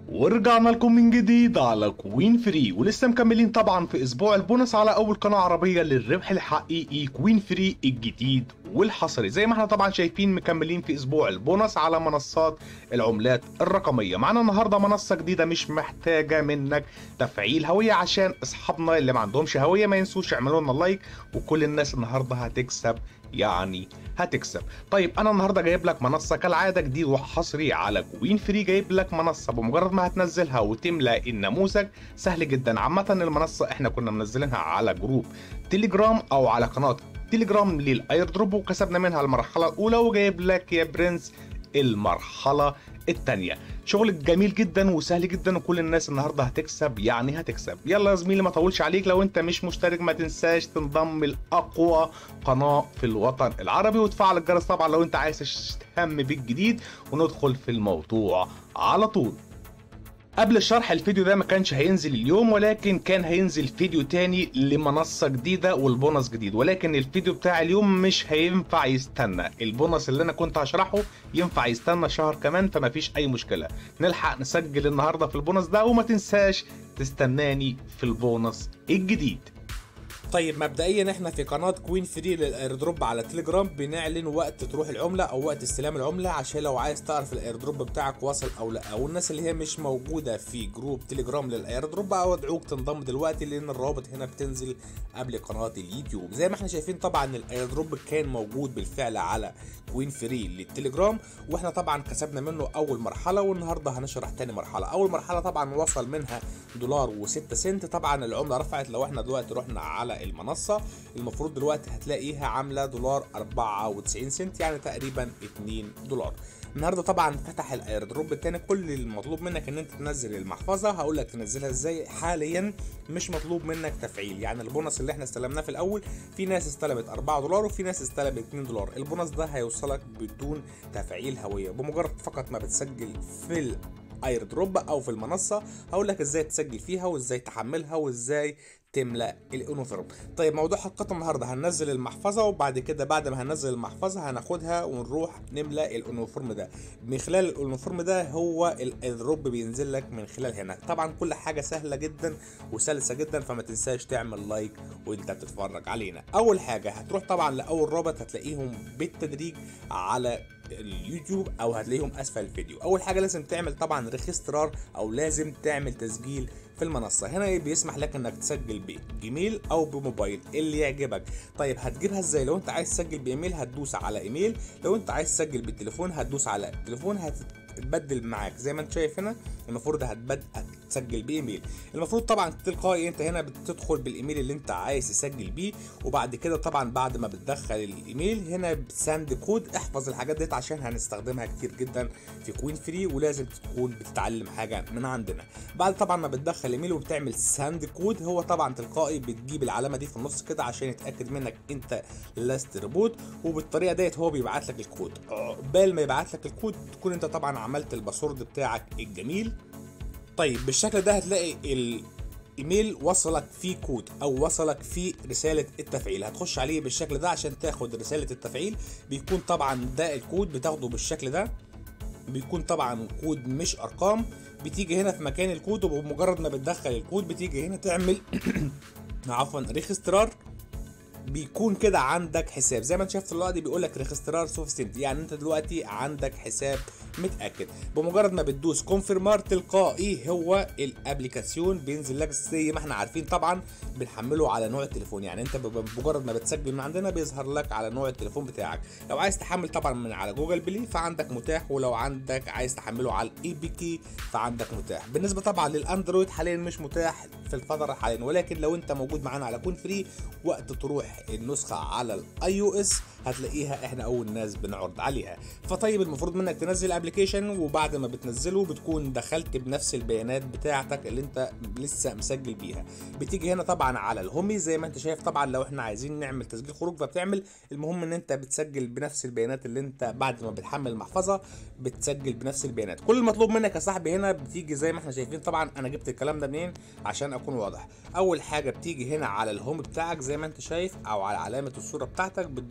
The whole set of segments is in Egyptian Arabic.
ورجعنا لكم من جديد على كوين فري ولسه مكملين طبعا في اسبوع البونص على اول قناه عربيه للربح الحقيقي كوين فري الجديد والحصري زي ما احنا طبعا شايفين مكملين في اسبوع البونص على منصات العملات الرقميه معانا النهارده منصه جديده مش محتاجه منك تفعيل هويه عشان اصحابنا اللي ما عندهمش هويه ما ينسوش يعملوا لنا لايك وكل الناس النهارده هتكسب يعني هتكسب طيب انا النهارده جايب لك منصه كالعاده جديد وحصري على كوين فري جايب لك منصه بمجرد ما هتنزلها وتملى النموذج سهل جدا عامه المنصه احنا كنا منزلينها على جروب تليجرام او على قناه تليجرام للاير دروب وكسبنا منها المرحله الاولى وجايب لك يا برنس المرحله الثانيه شغل جميل جدا وسهل جدا وكل الناس النهارده هتكسب يعني هتكسب يلا يا زميلي ما اطولش عليك لو انت مش مشترك ما تنساش تنضم لاقوى قناه في الوطن العربي وتفعل الجرس طبعا لو انت عايز تهتم بالجديد وندخل في الموضوع على طول قبل الشرح الفيديو ده ما كانش هينزل اليوم ولكن كان هينزل فيديو تاني لمنصة جديدة والبونص جديد ولكن الفيديو بتاع اليوم مش هينفع يستنى البونص اللي انا كنت هشرحه ينفع يستنى شهر كمان فما فيش اي مشكلة نلحق نسجل النهاردة في البونص ده وما تنساش تستناني في البونص الجديد طيب مبدئيا احنا في قناه كوين فري للايردروب على تليجرام بنعلن وقت تروح العمله او وقت استلام العمله عشان لو عايز تعرف الايردروب بتاعك وصل او لا او الناس اللي هي مش موجوده في جروب تليجرام للايردروب ادعوك تنضم دلوقتي لان الروابط هنا بتنزل قبل قناه اليوتيوب زي ما احنا شايفين طبعا الايردروب كان موجود بالفعل على كوين فري للتليجرام واحنا طبعا كسبنا منه اول مرحله والنهارده هنشرح تاني مرحله اول مرحله طبعا وصل منها دولار و6 سنت طبعا العمله رفعت لو احنا دلوقتي رحنا على المنصه المفروض دلوقتي هتلاقيها عامله دولار 94 سنت يعني تقريبا 2 دولار النهارده طبعا فتح الايردروب التاني كل المطلوب منك ان انت تنزل المحفظه هقول لك تنزلها ازاي حاليا مش مطلوب منك تفعيل يعني البونص اللي احنا استلمناه في الاول في ناس استلمت 4 دولار وفي ناس استلمت 2 دولار البونص ده هيوصلك بدون تفعيل هويه بمجرد فقط ما بتسجل في اير دروب او في المنصه هقول لك ازاي تسجل فيها وازاي تحملها وازاي تملا الاونوفورم طيب موضوع حلقه النهارده هننزل المحفظه وبعد كده بعد ما هننزل المحفظه هناخدها ونروح نملا الاونوفورم ده من خلال الاونوفورم ده هو الدروب بينزل لك من خلال هنا طبعا كل حاجه سهله جدا وسلسه جدا فما تنساش تعمل لايك وانت بتتفرج علينا اول حاجه هتروح طبعا لاول رابط هتلاقيهم بالتدريج على اليوتيوب او هتلاقيهم اسفل الفيديو اول حاجه لازم تعمل طبعا ريجسترار او لازم تعمل تسجيل في المنصة هنا بيسمح لك انك تسجل بجيميل او بموبايل اللي يعجبك طيب هتجيبها ازاي لو انت عايز تسجل بايميل هتدوس على ايميل لو انت عايز تسجل بالتليفون هتدوس على التليفون هت تبدل معاك زي ما انت شايف هنا المفروض هتبدأ تسجل بايميل المفروض طبعا تلقائي انت هنا بتدخل بالايميل اللي انت عايز تسجل بيه وبعد كده طبعا بعد ما بتدخل الايميل هنا بتساند كود احفظ الحاجات ديت عشان هنستخدمها كتير جدا في كوين فري ولازم تكون بتتعلم حاجه من عندنا بعد طبعا ما بتدخل ايميل وبتعمل ساند كود هو طبعا تلقائي بتجيب العلامه دي في النص كده عشان يتاكد منك انت لست ريبوت وبالطريقه ديت هو بيبعت لك الكود عقبال ما يبعت لك الكود تكون انت طبعا عملت الباسورد بتاعك الجميل طيب بالشكل ده هتلاقي الايميل وصلك فيه كود او وصلك فيه رساله التفعيل هتخش عليه بالشكل ده عشان تاخد رساله التفعيل بيكون طبعا ده الكود بتاخده بالشكل ده بيكون طبعا كود مش ارقام بتيجي هنا في مكان الكود وبمجرد ما بتدخل الكود بتيجي هنا تعمل عفوا ريجسترار بيكون كده عندك حساب زي ما انت شايف دلوقتي بيقول لك ريجسترار سوفستنت يعني انت دلوقتي عندك حساب متاكد بمجرد ما بتدوس كونفيرمار تلقائي هو الابلكاسيون بينزل لك زي ما احنا عارفين طبعا بنحمله على نوع التليفون يعني انت بمجرد ما بتسجل من عندنا بيظهر لك على نوع التليفون بتاعك لو عايز تحمل طبعا من على جوجل بلاي فعندك متاح ولو عندك عايز تحمله على الاي بي كي فعندك متاح بالنسبه طبعا للاندرويد حاليا مش متاح في الفتره حاليا ولكن لو انت موجود معانا على كون فري وقت تروح النسخه على الاي او اس هتلاقيها احنا اول ناس بنعرض عليها فطيب المفروض منك تنزل ابلكيشن وبعد ما بتنزله بتكون دخلت بنفس البيانات بتاعتك اللي انت لسه مسجل بيها بتيجي هنا طبعا على الهومي زي ما انت شايف طبعا لو احنا عايزين نعمل تسجيل خروج فبتعمل المهم ان انت بتسجل بنفس البيانات اللي انت بعد ما بتحمل المحفظه بتسجل بنفس البيانات كل المطلوب منك يا صاحبي هنا بتيجي زي ما احنا شايفين طبعا انا جبت الكلام ده منين عشان اكون واضح اول حاجه بتيجي هنا على الهوم بتاعك زي ما انت شايف او على علامه الصوره بتاعتك بتدوس عليها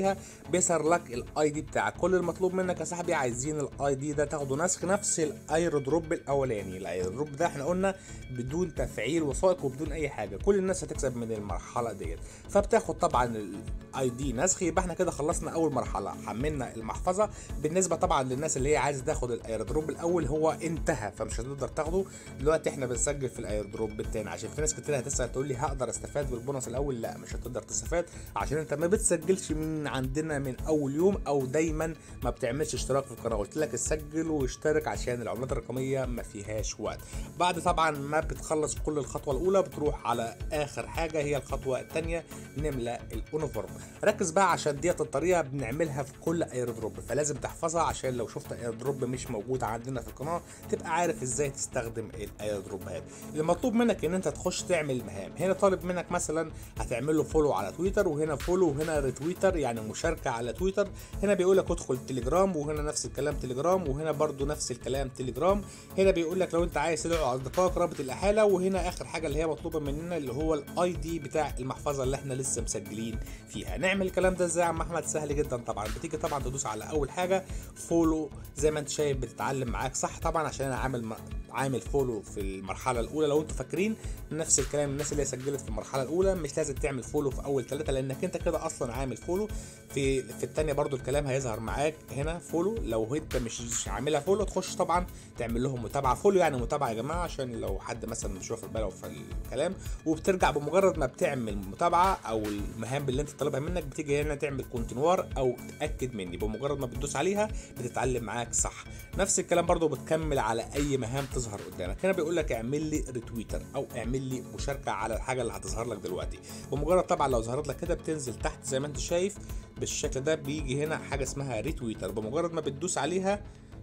عليها بيظهر لك الاي دي بتاعك كل المطلوب منك يا صاحبي عايزين الاي دي ده تاخده نسخ نفس الايرو دروب الاولاني الايرو دروب ده احنا قلنا بدون تفعيل وثائق وبدون اي حاجه كل الناس هتكسب من المرحله ديت فبتاخد طبعا الاي دي نسخ يبقى احنا كده خلصنا اول مرحله حملنا المحفظه بالنسبه طبعا للناس اللي هي عايزه تاخد الايرو دروب الاول هو انتهى فمش هتقدر تاخده دلوقتي احنا بنسجل في الايرو دروب التاني عشان في ناس كتير هتسال تقول لي هقدر استفاد بالبونص الاول لا مش هتقدر تستفاد عشان انت ما بتسجلش من عندنا من اول يوم او دايما ما بتعملش اشتراك في القناه قلت لك اسجل واشترك عشان العملات الرقميه ما فيهاش وقت بعد طبعا ما بتخلص كل الخطوه الاولى بتروح على اخر حاجه هي الخطوه الثانيه نملى الاونيفورم ركز بقى عشان ديت الطريقه بنعملها في كل اير دروب فلازم تحفظها عشان لو شفت اير دروب مش موجود عندنا في القناه تبقى عارف ازاي تستخدم الاير دروبات المطلوب منك ان انت تخش تعمل مهام هنا طالب منك مثلا هتعمل له فولو على تويتر وهنا فولو وهنا ريتويتر يعني مشاركه على تويتر هنا بيقول لك ادخل تليجرام وهنا نفس الكلام تليجرام وهنا برضو نفس الكلام تليجرام هنا بيقول لك لو انت عايز تدعو اصدقائك رابط الاحاله وهنا اخر حاجه اللي هي مطلوبه مننا اللي هو الاي دي بتاع المحفظه اللي احنا لسه مسجلين فيها نعمل الكلام ده ازاي يا عم احمد سهل جدا طبعا بتيجي طبعا تدوس على اول حاجه فولو زي ما انت شايف بتتعلم معاك صح طبعا عشان انا عامل عامل فولو في المرحله الاولى لو انتوا فاكرين نفس الكلام الناس اللي هي سجلت في المرحله الاولى مش لازم تعمل فولو في اول ثلاثه لانك انت كده اصلا عامل فولو في في الثانيه برضو الكلام هيظهر معاك هنا فولو لو انت مش عاملها فولو تخش طبعا تعمل لهم متابعه فولو يعني متابعه يا جماعه عشان لو حد مثلا مش واخد باله في الكلام وبترجع بمجرد ما بتعمل متابعه او المهام اللي انت طالبها منك بتيجي هنا تعمل كونتينوار او تاكد مني بمجرد ما بتدوس عليها بتتعلم معاك صح نفس الكلام برضو بتكمل على اي مهام تظهر قدامك هنا بيقول لك اعمل لي ريتويتر او اعمل لي مشاركه على الحاجه اللي هتظهر لك دلوقتي بمجرد طبعا لو ظهرت لك كده بتنزل تحت زي ما انت شايف بالشكل ده بيجي هنا حاجه اسمها ريتويتر بمجرد ما بتدوس عليها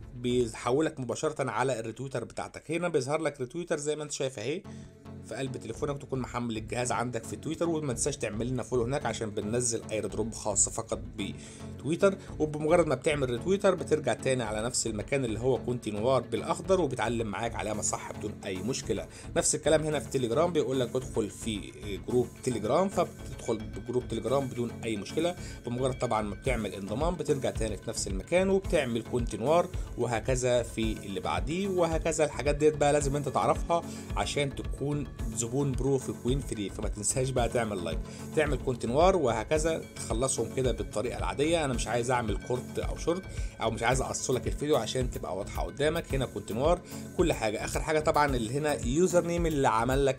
بيحولك مباشره على الريتويتر بتاعتك هنا بيظهر لك ريتويتر زي ما انت شايف اهي في قلب تليفونك تكون محمل الجهاز عندك في تويتر وما تنساش تعمل لنا فولو هناك عشان بننزل اير دروب خاص فقط بتويتر وبمجرد ما بتعمل ريتويتر بترجع تاني على نفس المكان اللي هو كونتينوار بالاخضر وبتعلم معاك علامه صح بدون اي مشكله نفس الكلام هنا في تليجرام بيقول لك ادخل في جروب تليجرام فبتدخل بجروب تليجرام بدون اي مشكله بمجرد طبعا ما بتعمل انضمام بترجع تاني في نفس المكان وبتعمل كونتينوار وهكذا في اللي بعديه وهكذا الحاجات ديت بقى لازم انت تعرفها عشان تكون زبون برو في كوين فري فما تنساش بقى تعمل لايك تعمل كونتينوار وهكذا تخلصهم كده بالطريقه العاديه انا مش عايز اعمل كورت او شورت او مش عايز اقص لك الفيديو عشان تبقى واضحه قدامك هنا كونتينوار كل حاجه اخر حاجه طبعا اللي هنا يوزر نيم اللي عمل لك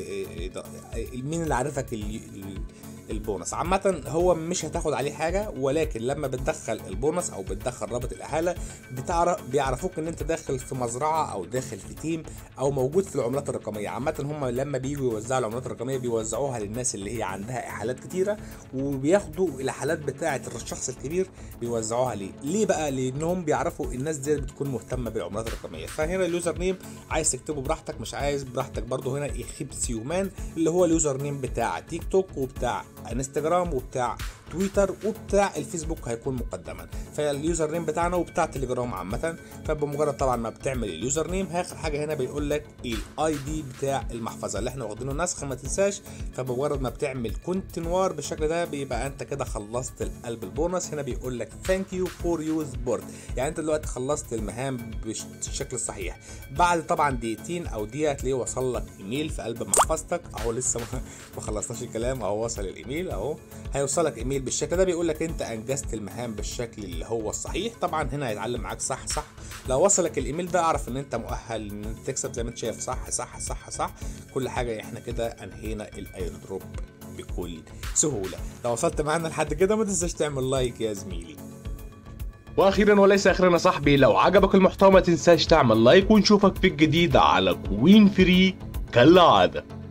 مين اللي عرفك البونص عامة هو مش هتاخد عليه حاجة ولكن لما بتدخل البونص او بتدخل رابط الاحالة بتعرف بيعرفوك ان انت داخل في مزرعة او داخل في تيم او موجود في العملات الرقمية عامة هم لما بييجوا يوزعوا العملات الرقمية بيوزعوها للناس اللي هي عندها احالات كتيرة وبياخدوا الاحالات بتاعة الشخص الكبير بيوزعوها ليه ليه بقى لانهم بيعرفوا الناس دي بتكون مهتمة بالعملات الرقمية فهنا اليوزر نيم عايز تكتبه براحتك مش عايز براحتك برضه هنا يخيب سيومان اللي هو اليوزر نيم بتاع تيك توك وبتاع انستجرام وبتاع تويتر وبتاع الفيسبوك هيكون مقدما فاليوزر نيم بتاعنا وبتاع تليجرام عامه فبمجرد طبعا ما بتعمل اليوزر نيم اخر حاجه هنا بيقول لك الاي دي بتاع المحفظه اللي احنا واخدينه نسخ ما تنساش فبمجرد ما بتعمل كونتينوار بالشكل ده بيبقى انت كده خلصت القلب البونص هنا بيقول لك ثانك يو فور يوز بورد يعني انت دلوقتي خلصت المهام بالشكل الصحيح بعد طبعا دقيقتين او دقيقه هتلاقيه وصل لك ايميل في قلب محفظتك اهو لسه ما خلصناش الكلام اهو وصل الايميل اهو هيوصلك ايميل بالشكل ده بيقول لك انت انجزت المهام بالشكل اللي هو الصحيح طبعا هنا هيتعلم معاك صح صح لو وصلك الايميل ده اعرف ان انت مؤهل ان انت تكسب زي ما انت شايف صح صح صح صح كل حاجه احنا كده انهينا الاير دروب بكل سهوله لو وصلت معانا لحد كده ما تنساش تعمل لايك يا زميلي واخيرا وليس اخيرا صاحبي لو عجبك المحتوى ما تنساش تعمل لايك ونشوفك في الجديد على كوين فري كالعاده